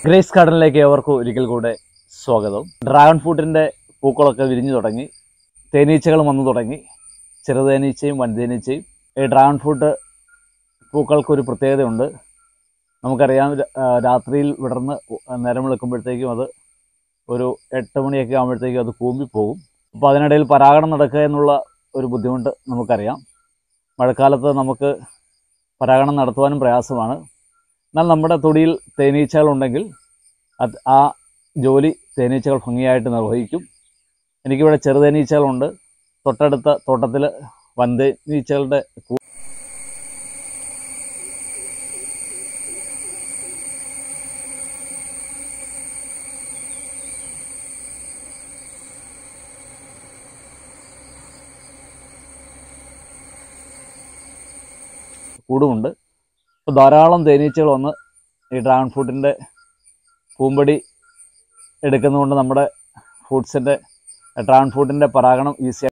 grace ഗാർഡനിലേക്ക് ഏവർക്കും ഒരിക്കൽ കൂടെ സ്വാഗതം ഡ്രാഗൺ ഫ്രൂട്ടിൻ്റെ പൂക്കളൊക്കെ വിരിഞ്ഞു തുടങ്ങി തേനീച്ചകൾ വന്നു തുടങ്ങി ചെറുതേനീച്ചയും വൻതേനീച്ചയും ഈ ഡ്രാഗൺ ഫ്രൂട്ട് പൂക്കൾക്കൊരു പ്രത്യേകതയുണ്ട് നമുക്കറിയാം ര- ആ, രാത്രിയിൽ വിടർന്ന് നേരം വെളുക്കുമ്പോഴത്തേക്കും അത് ഒരു എട്ട് മണിയൊക്കെ ആകുമ്പോഴത്തേക്കും അത് കൂമ്പിപ്പോകും അപ്പോൾ അതിനിടയിൽ പരാഗണം നടക്കുക എന്നുള്ള ഒരു ബുദ്ധിമുട്ട് നമുക്കറിയാം മഴക്കാലത്ത് നമുക്ക് പരാഗണം നടത്തുവാനും പ്രയാസമാണ് എന്നാൽ നമ്മുടെ തൊടിയിൽ തേനീച്ചകളുണ്ടെങ്കിൽ അത് ആ ജോലി തേനീച്ചകൾ ഭംഗിയായിട്ട് നിർവഹിക്കും എനിക്കിവിടെ ചെറുതേനീച്ചകളുണ്ട് തൊട്ടടുത്ത തോട്ടത്തിൽ വൻതേനീച്ചകളുടെ കൂ- കൂടുമുണ്ട് അപ്പോൾ ധാരാളം തേനീച്ചകൾ വന്ന് ഈ ഡ്രാഗൺ ഫ്രൂട്ടിൻ്റെ പൂമ്പടി എടുക്കുന്നതുകൊണ്ട് നമ്മുടെ ഫ്രൂട്ട്സിൻ്റെ ഡ്രാഗൺ ഫ്രൂട്ടിൻ്റെ പരാഗണം ഈസി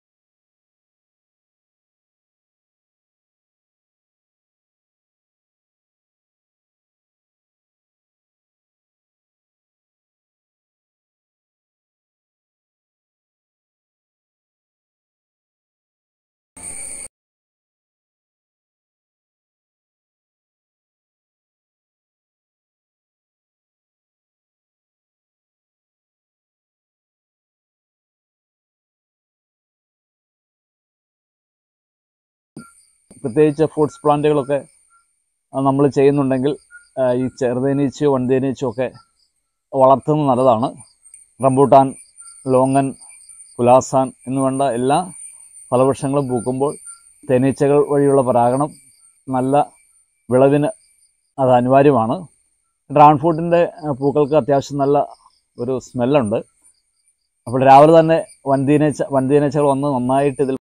പ്രത്യേകിച്ച് ഫ്രൂട്ട്സ് പ്ലാന്റുകളൊക്കെ നമ്മൾ ചെയ്യുന്നുണ്ടെങ്കിൽ ആ, ഈ ചെറുതേനീച്ചയോ വൻതേനീച്ചയോ ഒക്കെ വളർത്തുന്നത് നല്ലതാണ് റംബൂട്ടാൻ ലോങ്ങൻ പുലാസാൻ എന്ന് വേണ്ട എല്ലാ ഫലവൃക്ഷങ്ങളും പൂക്കുമ്പോൾ തേനീച്ചകൾ വഴിയുള്ള പരാഗണം നല്ല വിളവിന് അത് അനിവാര്യമാണ് ഡ്രാഗൺ ഫ്രൂട്ടിൻ്റെ പൂക്കൾക്ക് അത്യാവശ്യം നല്ല ഒരു സ്മെല്ലുണ്ട് അപ്പോൾ രാവിലെ തന്നെ വൻതീനേച്ച വൻതീനേച്ചകൾ വന്ന് നന്നായിട്ട് ഇതിൽ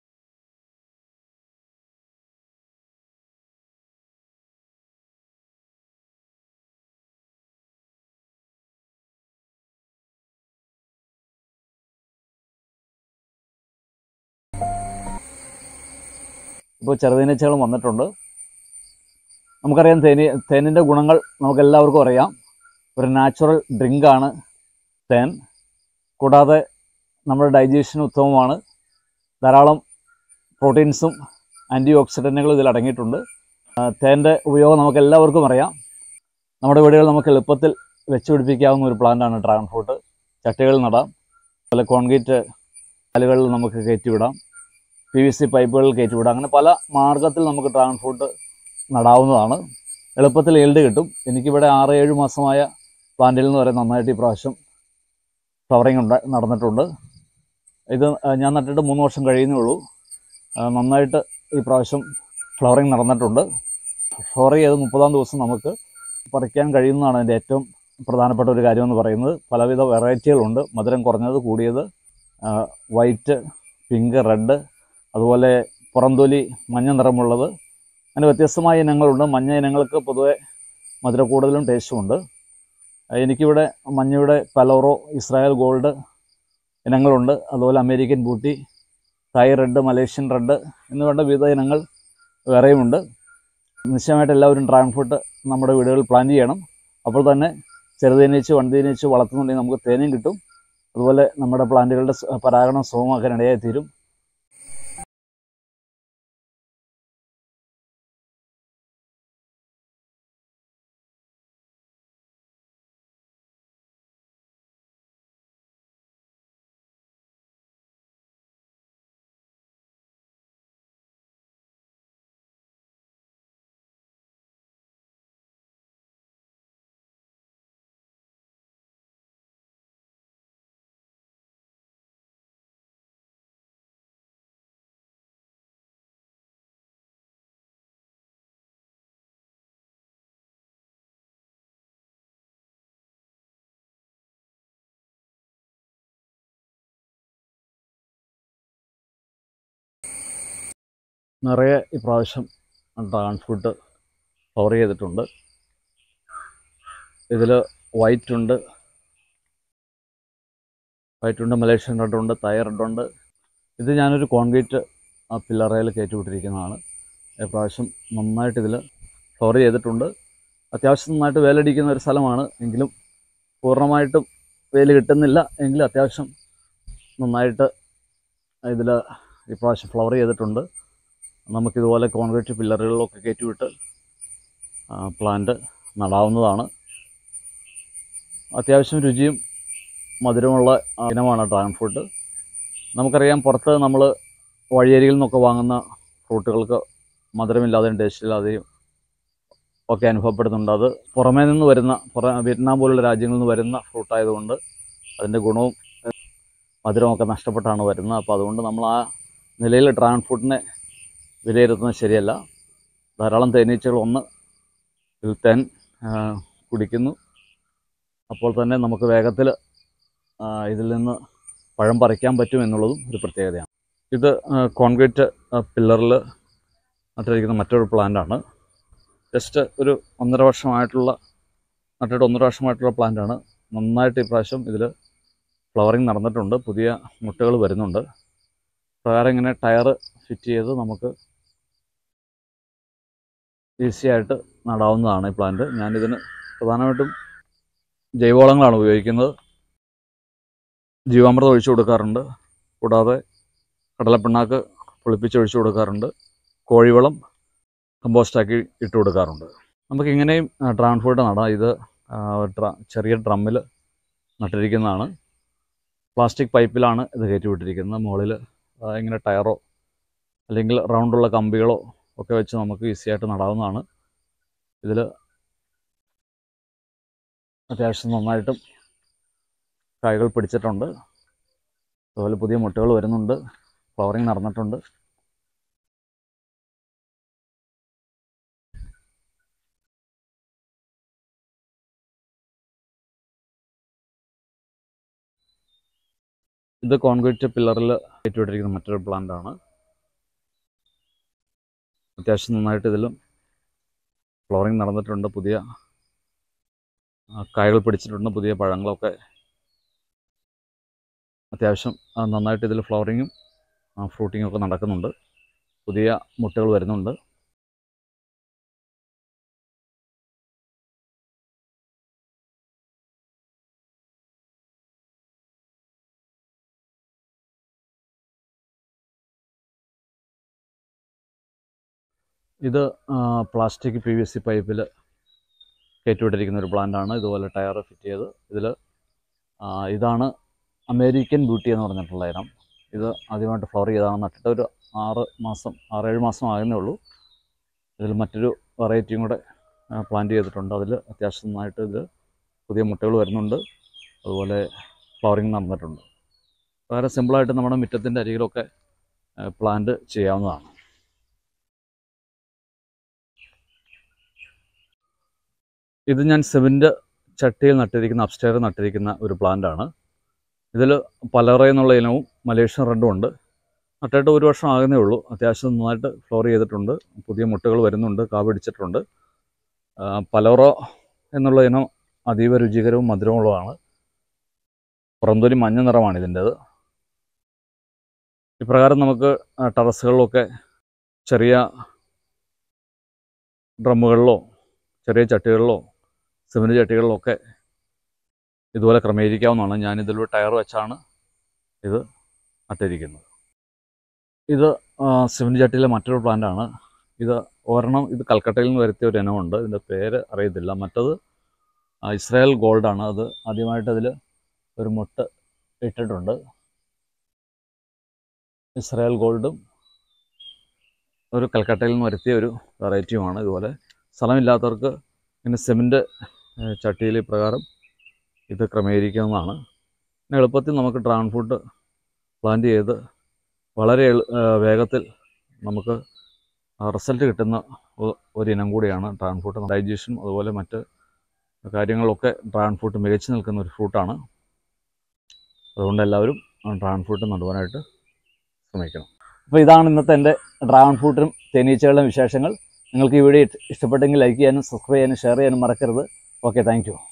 ഇപ്പോൾ ചെറുതേനീച്ചകളും വന്നിട്ടുണ്ട് നമുക്കറിയാം തേനി തേനിൻ്റെ ഗുണങ്ങൾ നമുക്കെല്ലാവർക്കും അറിയാം ഒരു നാച്ചുറൽ ഡ്രിങ്കാണ് തേൻ കൂടാതെ നമ്മുടെ ഡൈജഷന് ഉത്തമമാണ് ധാരാളം പ്രോട്ടീൻസും ആൻറ്റി ഓക്സിഡൻറ്റുകളും ഇതിൽ അടങ്ങിയിട്ടുണ്ട് ആ, തേൻ്റെ ഉപയോഗം നമുക്ക് എല്ലാവർക്കും അറിയാം നമ്മുടെ വീടുകളിൽ നമുക്ക് എളുപ്പത്തിൽ വെച്ച് പിടിപ്പിക്കാവുന്ന ഒരു പ്ലാന്റാണ് ഡ്രാഗൺ ഫ്രൂട്ട് ചട്ടികളിൽ നടാം അതുപോലെ കോൺക്രീറ്റ് കാലുകളിൽ നമുക്ക് കയറ്റിവിടാം പി വി സി പൈപ്പുകളിൽ കയറ്റിവിടാം അങ്ങനെ പല മാർഗത്തിൽ നമുക്ക് ഡ്രാഗൺ ഫ്രൂട്ട് നടാവുന്നതാണ് എളുപ്പത്തിൽ ഈൽഡ് കിട്ടും എനിക്കിവിടെ ആറ് ഏഴ് മാസമായ പ്ലാന്റിൽ നിന്ന് വരെ നന്നായിട്ട് ഈ പ്രാവശ്യം ഫ്ലവറിങ് ഉണ്ട് നടന്നിട്ടുണ്ട് ഇത് ആ, ഞാൻ നട്ടിട്ട് മൂന്ന് വർഷം കഴിയുന്നേ ഉള്ളൂ ആ, നന്നായിട്ട് ഈ പ്രാവശ്യം ഫ്ലവറിങ് നടന്നിട്ടുണ്ട് ഫ്ലവർ ചെയ്ത് മുപ്പതാം ദിവസം നമുക്ക് പറിക്കാൻ കഴിയുന്നതാണ് അതിൻ്റെ ഏറ്റവും പ്രധാനപ്പെട്ട ഒരു കാര്യമെന്ന് പറയുന്നത് പലവിധ വെറൈറ്റികളുണ്ട് മധുരം കുറഞ്ഞത് കൂടിയത് വൈറ്റ് പിങ്ക് റെഡ് അതുപോലെ പുറംതൊലി മഞ്ഞ നിറമുള്ളത് അങ്ങനെ വ്യത്യസ്തമായ ഇനങ്ങളുണ്ട് മഞ്ഞ ഇനങ്ങൾക്ക് പൊതുവെ മധുര കൂടുതലും ടേസ്റ്റുമുണ്ട് എനിക്കിവിടെ മഞ്ഞയുടെ പലോറോ ഇസ്രായേൽ ഗോൾഡ് ഇനങ്ങളുണ്ട് അതുപോലെ American beauty Thai red Malaysian red എന്ന് വേണ്ട വിവിധ ഇനങ്ങൾ വേറെയുമുണ്ട് നിശ്ചയമായിട്ട് എല്ലാവരും ഡ്രാഗൺ ഫ്രൂട്ട് നമ്മുടെ വീടുകളിൽ പ്ലാൻ ചെയ്യണം അപ്പോൾ തന്നെ ചെറുതേനീച്ച് വൺതേനീച്ച് വളർത്തുന്നുണ്ടെങ്കിൽ നമുക്ക് തേനും കിട്ടും അതുപോലെ നമ്മുടെ പ്ലാന്റുകളുടെ സ- പരാഗണം സുഗമമാക്കാൻ ഇടയായി തീരും നിറയെ ഇപ്രാവശ്യം ഡ്രാഗൺ ഫ്രൂട്ട് കവർ ചെയ്തിട്ടുണ്ട് ഇതിൽ വൈറ്റ് ഉണ്ട് വൈറ്റ് ഉണ്ട് മലേഷ്യൻ റെഡ് ഉണ്ട് തൈ റെഡ് ഉണ്ട് ഇത് ഞാനൊരു കോൺക്രീറ്റ് ആ പില്ലറയിൽ കയറ്റി വിട്ടിരിക്കുന്നതാണ് ഇപ്രാവശ്യം നന്നായിട്ട് ഇതിൽ കവർ ചെയ്തിട്ടുണ്ട് അത്യാവശ്യം നന്നായിട്ട് വേലടിക്കുന്ന ഒരു സ്ഥലമാണ് എങ്കിലും പൂർണ്ണമായിട്ടും വേല് കിട്ടുന്നില്ല എങ്കിലും അത്യാവശ്യം നന്നായിട്ട് ഇതിൽ ഇപ്രാവശ്യം ഫ്ലവർ ചെയ്തിട്ടുണ്ട് നമുക്കിതുപോലെ കോൺക്രീറ്റ് പില്ലറുകളിലൊക്കെ കയറ്റിവിട്ട് പ്ലാന്റ് നടാവുന്നതാണ് അത്യാവശ്യം രുചിയും മധുരമുള്ള ഇനമാണ് ഡ്രാഗൺ ഫ്രൂട്ട് നമുക്കറിയാം പുറത്ത് നമ്മൾ വഴിയരികിൽ നിന്നൊക്കെ വാങ്ങുന്ന ഫ്രൂട്ടുകൾക്ക് മധുരമില്ലാതെയും ടേസ്റ്റില്ലാതെയും ഒക്കെ അനുഭവപ്പെടുന്നുണ്ട് അത് പുറമേ നിന്ന് വരുന്ന പുറ വിയറ്റ്നാം പോലുള്ള രാജ്യങ്ങളിൽ നിന്ന് വരുന്ന ഫ്രൂട്ട് ആയതുകൊണ്ട് അതിൻ്റെ ഗുണവും മധുരമൊക്കെ നഷ്ടപ്പെട്ടാണ് വരുന്നത് അപ്പോൾ അതുകൊണ്ട് നമ്മൾ ആ നിലയിൽ ഡ്രാഗൺ ഫ്രൂട്ടിനെ വിലയിരുത്തുന്നത് ശരിയല്ല ധാരാളം തേനീച്ചകൾ ഒന്ന് ഇതിൽ തേൻ ആ, കുടിക്കുന്നു അപ്പോൾ തന്നെ നമുക്ക് വേഗത്തിൽ ഇതിൽ നിന്ന് പഴം പറിക്കാൻ പറ്റും എന്നുള്ളതും ഒരു പ്രത്യേകതയാണ് ഇത് കോൺക്രീറ്റ് പില്ലറിൽ നട്ടിരിക്കുന്ന മറ്റൊരു പ്ലാന്റാണ് ജസ്റ്റ് ഒരു ഒന്നര വർഷമായിട്ടുള്ള നട്ടിട്ട് ഒന്നര വർഷമായിട്ടുള്ള പ്ലാന്റാണ് നന്നായിട്ട് ഇപ്രാവശ്യം ഇതിൽ ഫ്ലവറിങ് നടന്നിട്ടുണ്ട് പുതിയ മുട്ടകൾ വരുന്നുണ്ട് പ്രകാരം ഇങ്ങനെ ടയർ ഫിറ്റ് ചെയ്ത് നമുക്ക് ഈസി ആയിട്ട് നടാവുന്നതാണ് ഈ പ്ലാന്റ് ഞാനിതിന് പ്രധാനമായിട്ടും ജൈവവളങ്ങളാണ് ഉപയോഗിക്കുന്നത് ജീവാമൃതം ഒഴിച്ചു കൊടുക്കാറുണ്ട് കൂടാതെ കടലപ്പിണ്ണാക്ക് പുളിപ്പിച്ച് ഒഴിച്ചു കൊടുക്കാറുണ്ട് കോഴിവളം കമ്പോസ്റ്റാക്കി ഇട്ട് കൊടുക്കാറുണ്ട് നമുക്ക് ഇങ്ങനെയും ഡ്രാഗൺ ഫ്രൂട്ട് നടാം ഇത് ആ, ഡ്ര ചെറിയ ഡ്രമ്മിൽ നട്ടിരിക്കുന്നതാണ് പ്ലാസ്റ്റിക് പൈപ്പിലാണ് ഇത് കയറ്റി വിട്ടിരിക്കുന്നത് മുകളിൽ ആ, ഇങ്ങനെ ടയറോ അല്ലെങ്കിൽ റൗണ്ടുള്ള കമ്പികളോ ഒക്കെ വെച്ച് നമുക്ക് ഈസി ആയിട്ട് നടാവുന്നതാണ് ഇതിൽ അത്യാവശ്യം നന്നായിട്ടും കായ്കൾ പിടിച്ചിട്ടുണ്ട് അതുപോലെ പുതിയ മുട്ടകൾ വരുന്നുണ്ട് ഫ്ലവറിങ് നടന്നിട്ടുണ്ട് ഇത് കോൺക്രീറ്റ് പില്ലറിൽ കയറ്റിവിട്ടിരിക്കുന്ന മറ്റൊരു പ്ലാന്റ് ആണ് അത്യാവശ്യം നന്നായിട്ട് ഇതിലും ഫ്ലവറിങ് നടന്നിട്ടുണ്ട് പുതിയ ആ, കായകൾ പിടിച്ചിട്ടുണ്ട് പുതിയ പഴങ്ങളൊക്കെ അത്യാവശ്യം ആ, നന്നായിട്ട് ഇതിൽ ഫ്ലവറിങ്ങും ഫ്രൂട്ടിങ്ങും ഒക്കെ നടക്കുന്നുണ്ട് പുതിയ മുട്ടകൾ വരുന്നുണ്ട് ഇത് പ്ലാസ്റ്റിക് പി വി സി പൈപ്പിൽ കയറ്റിവിട്ടിരിക്കുന്ന ഒരു പ്ലാന്റാണ് ഇതുപോലെ ടയർ ഫിറ്റ് ചെയ്ത് ഇതിൽ ഇതാണ് അമേരിക്കൻ ബ്യൂട്ടി എന്ന് പറഞ്ഞിട്ടുള്ള ഇനം ഇത് ആദ്യമായിട്ട് ഫ്ലവർ ചെയ്താണ് നട്ടിട്ട് ഒരു ആറ് മാസം ആറേഴ് മാസം ആകുന്നേ ഉള്ളൂ ഇതിൽ മറ്റൊരു വെറൈറ്റിയും കൂടെ പ്ലാന്റ് ചെയ്തിട്ടുണ്ട് അതിൽ അത്യാവശ്യം നന്നായിട്ട് ഇത് പുതിയ മുട്ടകൾ വരുന്നുണ്ട് അതുപോലെ ഫ്ലവറിങ് നടന്നിട്ടുണ്ട് വളരെ സിമ്പിളായിട്ട് നമ്മുടെ മുറ്റത്തിൻ്റെ അരികിലൊക്കെ പ്ലാന്റ് ചെയ്യാവുന്നതാണ് ഇത് ഞാൻ സിമെൻറ്റ് ചട്ടിയിൽ നട്ടിരിക്കുന്ന അപ്സ്റ്റെയർ നട്ടിരിക്കുന്ന ഒരു പ്ലാന്റാണ് ഇതിൽ പലറ എന്നുള്ള ഇനവും മലേഷ്യൻ റെഡും ഉണ്ട് നട്ടിട്ട് ഒരു വർഷം ആകുന്നേ ഉള്ളൂ അത്യാവശ്യം നന്നായിട്ട് ഫ്ലോർ ചെയ്തിട്ടുണ്ട് പുതിയ മുട്ടകൾ വരുന്നുണ്ട് കാ പിടിച്ചിട്ടുണ്ട് ആ, പലോറോ എന്നുള്ള ഇനം അതീവ രുചികരവും മധുരമുള്ളതാണ് പുറന്തൊലി മഞ്ഞ നിറമാണ് ഇതിൻ്റേത് ഇപ്രകാരം നമുക്ക് ആ, ടെറസുകളിലൊക്കെ ചെറിയ ഡ്രമ്മുകളിലോ ചെറിയ ചട്ടികളിലോ സിമെൻറ്റ് ചട്ടികളിലൊക്കെ ഇതുപോലെ ക്രമീകരിക്കാവുന്നതാണ് ഞാൻ ഇതിലൊരു ടയർ വെച്ചാണ് ഇത് നട്ടിരിക്കുന്നത് ഇത് ആ, സിമെൻറ്റ് ചട്ടിയിലെ മറ്റൊരു പ്ലാന്റാണ് ഇത് ഒരെണ്ണം ഇത് കൽക്കട്ടയിൽ നിന്ന് വരുത്തിയ ഒരു ഇനമുണ്ട് ഇതിൻ്റെ പേര് അറിയത്തില്ല മറ്റത് ആ, ഇസ്രായേൽ ഗോൾഡാണ് അത് ആദ്യമായിട്ട് അതിൽ ഒരു മുട്ട് ഇട്ടിട്ടുണ്ട് ഇസ്രായേൽ ഗോൾഡും ഒരു കൽക്കട്ടയിൽ നിന്ന് വരുത്തിയ ഒരു വെറൈറ്റിയുമാണ് ഇതുപോലെ സ്ഥലമില്ലാത്തവർക്ക് ഇങ്ങനെ സിമെൻറ്റ് ചട്ടിയിൽ പ്രകാരം ഇത് ക്രമീകരിക്കാവുന്നതാണ് പിന്നെ എളുപ്പത്തിൽ നമുക്ക് ഡ്രാഗൺ ഫ്രൂട്ട് പ്ലാന്റ് ചെയ്ത് വളരെ എളു- ആ, വേഗത്തിൽ നമുക്ക് റിസൾട്ട് കിട്ടുന്ന ഒ- ഒരിനം കൂടിയാണ് ഡ്രാഗൺ ഫ്രൂട്ട് ഡൈജഷൻ അതുപോലെ മറ്റ് കാര്യങ്ങളൊക്കെ ഡ്രാഗൺ ഫ്രൂട്ട് മികച്ചു നിൽക്കുന്ന ഒരു ഫ്രൂട്ടാണ് അതുകൊണ്ട് എല്ലാവരും ഡ്രാഗൺ ഫ്രൂട്ട് നടുവാനായിട്ട് ശ്രമിക്കണം അപ്പോൾ ഇതാണ് ഇന്നത്തെ എൻ്റെ ഡ്രാഗൺ ഫ്രൂട്ടിനും തേനീച്ചകളുടെയും വിശേഷങ്ങൾ നിങ്ങൾക്ക് ഈ വീഡിയോ ഇഷ്ടപ്പെട്ടെങ്കിൽ ലൈക്ക് ചെയ്യാനും സബ്സ്ക്രൈബ് ചെയ്യാനും ഷെയർ ചെയ്യാനും മറക്കരുത് ഓക്കെ താങ്ക്